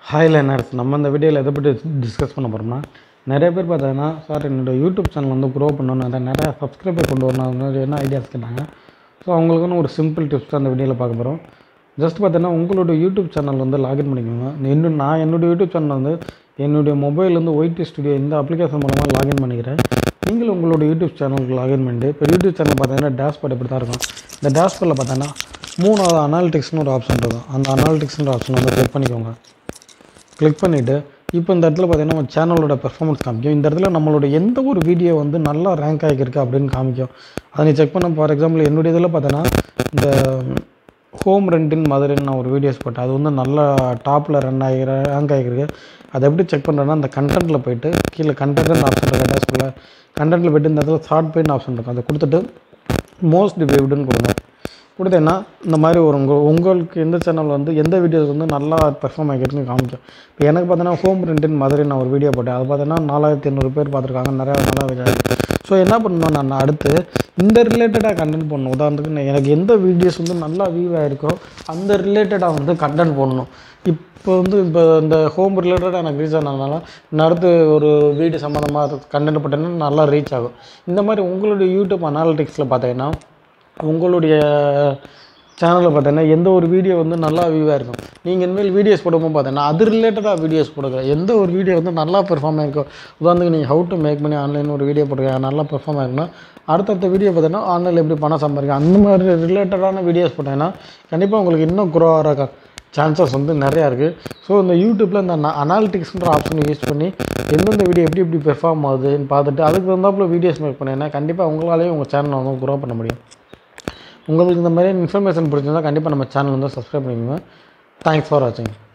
hi learners நம்ம இந்த வீடியோவில் எதை பற்றி டிஸ்கஸ் பண்ண போகிறோம்னா நிறைய பேர் பார்த்தீங்கன்னா சார் என்னோட யூடியூப் சேனல் வந்து க்ரோ பண்ணணும் அதை நிறையா சப்ஸ்கிரைபர் கொண்டு வரணும் அந்த மாதிரி என்ன ஐடியாஸ் கேட்டாங்க ஸோ அவங்களுக்குன்னு ஒரு சிம்பிள் டிப்ஸ் தான் அந்த வீடியோவில் பார்க்க போகிறோம் ஜஸ்ட் பார்த்தீங்கன்னா உங்களோட யூடியூப் சேனல் வந்து லாகின் பண்ணிக்கோங்க இன்னும் நான் என்னுடைய யூடியூப் சேனல் வந்து என்னுடைய மொபைல்லேருந்து ஒய்டி ஸ்டுடியோ இந்த அப்ளிகேஷன் மூலமாக லாகின் பண்ணிக்கிறேன் நீங்களும் உங்களோட யூடியூப் சேனலுக்கு லாகின் பண்ணிட்டு இப்போ யூடியூப் சேனல் பார்த்தீங்கன்னா டேஷ்போர்ட் இப்படி தான் இருக்கும் இந்த டேஷ்போர்டில் பார்த்தீங்கன்னா மூணாவது அனாலிட்டிக்ஸ்னு ஒரு ஆப்ஷன் இருக்கும் அந்த அனாலிட்டிக்ஸ்ன்ற ஆப்ஷன் வந்து கிளிக் பண்ணிக்கோங்க கிளிக் பண்ணிவிட்டு இப்போ இந்த இடத்துல பார்த்தீங்கன்னா நம்ம சேனலோட பெர்ஃபார்மன்ஸ் காமிக்கும் இந்த இடத்துல நம்மளோட எந்த ஒரு வீடியோ வந்து நல்லா ரேங்க் ஆகிருக்கு அப்படின்னு காமிக்கும் அதை நீ செக் பண்ண ஃபார் எக்ஸாம்பிள் என்னுடைய இதில் பார்த்தீங்கன்னா இந்த ஹோம் ரெண்டின் மதுரைன்னு நான் ஒரு வீடியோஸ் போட்டேன் அது வந்து நல்லா டாப்பில் ரன் ஆகி ரேங்க் ஆகிருக்கு அதை எப்படி செக் பண்ணுறேன்னா அந்த கண்டென்ட்டில் போயிட்டு கீழே கண்டென்ட் ஆப்ஷன் இருக்கு டேஷ்போர்டில் கண்டென்ட்டில் போயிட்டு இந்த இடத்துல ஷார்ட் பெயின் ஆப்ஷன் இருக்கும் அதை கொடுத்துட்டு மோஸ்ட் விவ்டுன்னு கொடுங்க கொடுத்தேன்னா இந்த மாதிரி ஒரு உங்கள் உங்களுக்கு எந்த சேனல் வந்து எந்த வீடியோஸ் வந்து நல்லா பெர்ஃபார்ம் ஆகிருக்குன்னு காமிக்கும் இப்போ எனக்கு பார்த்தீங்கன்னா ஹோம் ரெண்டின் மதுரை நான் ஒரு வீடியோ போட்டேன் அது பார்த்தீங்கன்னா நாலாயிரத்தி எண்ணூறு பேர் பார்த்துருக்காங்க நிறையா நல்லா வீடியோ ஸோ என்ன பண்ணணும் நான் அடுத்து இந்த ரிலேட்டடாக கண்டென்ட் பண்ணணும் உதாரணத்துக்கு நான் எனக்கு எந்த வீடியோஸ் வந்து நல்லா வியூ ஆகிருக்கோ அந்த ரிலேட்டடாக வந்து கண்டென்ட் போடணும் இப்போ வந்து இப்போ இந்த ஹோம் ரிலேட்டடாக எனக்கு ரீச் ஆனதுனால நான் அடுத்து ஒரு வீடியோ சம்மந்தமாக கண்டென்ட் போட்டேன்னா நல்லா ரீச் ஆகும் இந்த மாதிரி உங்களுடைய யூடியூப் அனாலிட்டிக்ஸில் பார்த்தீங்கன்னா உங்களுடைய சேனலில் பார்த்தீங்கன்னா எந்த ஒரு வீடியோ வந்து நல்லா வியூவாக இருக்கும் நீங்கள் இனிமேல் வீடியோஸ் போடும்போது பார்த்தீங்கன்னா அது ரிலேட்டடாக வீடியோஸ் போடுங்க எந்த ஒரு வீடியோ வந்து நல்லா பெர்ஃபார்ம் ஆயிருக்கோ உதாரணத்துக்கு நீங்கள் ஹவு டு மேக் பண்ணி ஆன்லைன் ஒரு வீடியோ போடுங்க நல்லா பெர்ஃபார்ம் ஆயிருக்குன்னா அடுத்தடுத்த வீடியோ பார்த்தீங்கன்னா ஆன்லைனில் எப்படி பணம் சம்பாதிக்க அந்த மாதிரி ரிலேட்டடான வீடியோஸ் போட்டீங்கன்னா கண்டிப்பாக உங்களுக்கு இன்னும் க்ரோ ஆகிற சான்சஸ் வந்து நிறையா இருக்குது ஸோ இந்த யூடியூப்பில் இந்த அனாலிட்டிக்ஸ்ன்ற ஆப்ஷனை யூஸ் பண்ணி எந்தெந்த வீடியோ எப்படி எப்படி பெர்ஃபார்ம் ஆகுதுன்னு பார்த்துட்டு அதுக்கு தகுந்தாப்புல வீடியோஸ் மேக் பண்ணீங்கன்னா கண்டிப்பாக உங்களாலேயும் உங்கள் சேனலை வந்து க்ரோ பண்ண முடியும் உங்களுக்கு இந்த மாதிரி இன்ஃபர்மேஷன் பிடிச்சிருந்தா கண்டிப்பாக நம்ம சேனல் வந்து சப்ஸ்கிரைப் பண்ணிக்கோங்க தேங்க்ஸ் ஃபார் வாட்சிங்